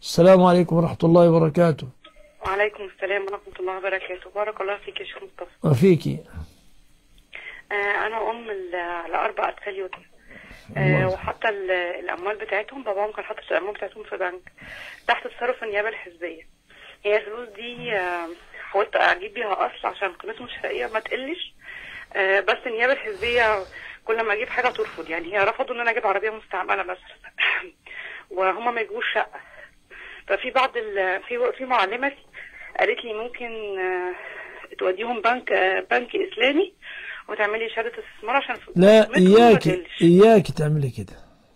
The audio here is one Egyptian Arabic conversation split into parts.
السلام عليكم ورحمة الله وبركاته وعليكم السلام ورحمة الله وبركاته بارك الله فيك يا شيخ مصطفى وفيكي آه أنا أم ل- لأربع أطفال يتيم الله. آه وحتى ال- الأموال بتاعتهم باباهم كان حاطط الأموال بتاعتهم في بنك تحت تصرف النيابة الحزبية هي الفلوس دي آه حاولت أجيب بيها أصل عشان قيمتهم الشرائية ما تقلش آه بس النيابة الحزبية كل ما أجيب حاجة ترفض يعني هي رفضوا إن أنا أجيب عربية مستعملة مثلا وهما ما يجيبوش شقة ففي بعض ال... في في معلمة قالت لي ممكن آه، توديهم بنك آه، بنك إسلامي وتعملي شهادة استثمار عشان لا قيمتهم ما إياك تقلش. إياك تعملي كده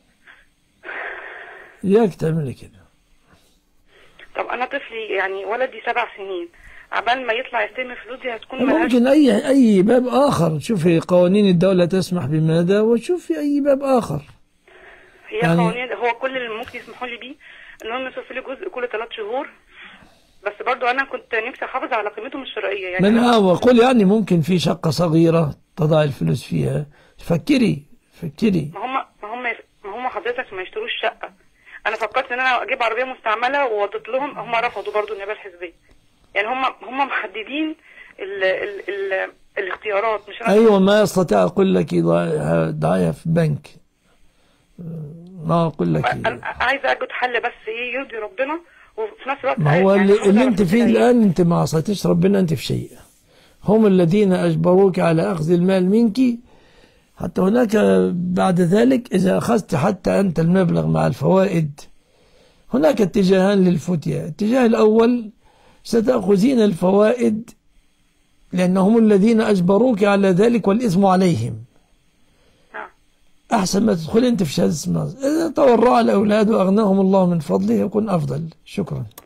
إياك تعملي كده طب أنا طفلي يعني ولدي سبع سنين عبال ما يطلع يستلم فلوس دي هتكون ملهاش ممكن أي أي باب آخر شوفي قوانين الدولة تسمح بماذا وشوفي أي باب آخر هي يعني- قوانين هو كل اللي ممكن يسمحوا لي بيه انهم يصرفوا لي جزء كل ثلاث شهور بس برضو انا كنت نفسي احافظ على قيمتهم الشرائيه يعني من أنا- آه وقل يعني ممكن في شقة صغيرة تضع الفلوس فيها فكري فكري ما هم ما هم ما هم حضرتك ما يشتروش شقه انا فكرت ان انا اجيب عربيه مستعمله ووضت لهم هم رفضوا برضو النيابه الحزبيه يعني هم هم محددين ال ال ال الاختيارات مش انا أيوة ما استطيع أقول لك ضع- ضعيها في بنك ما أقول لك انا عايزه اجد حل بس ايه يرضي ربنا وفي نفس الوقت ما هو يعني اللي, أحافظ اللي على انت فيه فلوسي. الآن انت ما عصيتش ربنا انت في شيء هم الذين أجبروك على أخذ المال منك حتى هناك بعد ذلك إذا أخذت حتى أنت المبلغ مع الفوائد هناك اتجاهان للفتية الاتجاه الأول ستأخذين الفوائد لأنهم الذين أجبروك على ذلك والإثم عليهم نعم. أحسن ما تدخل أنت في شهادة اسمها إذا تورع الأولاد وأغناهم الله من فضله يكون أفضل شكرا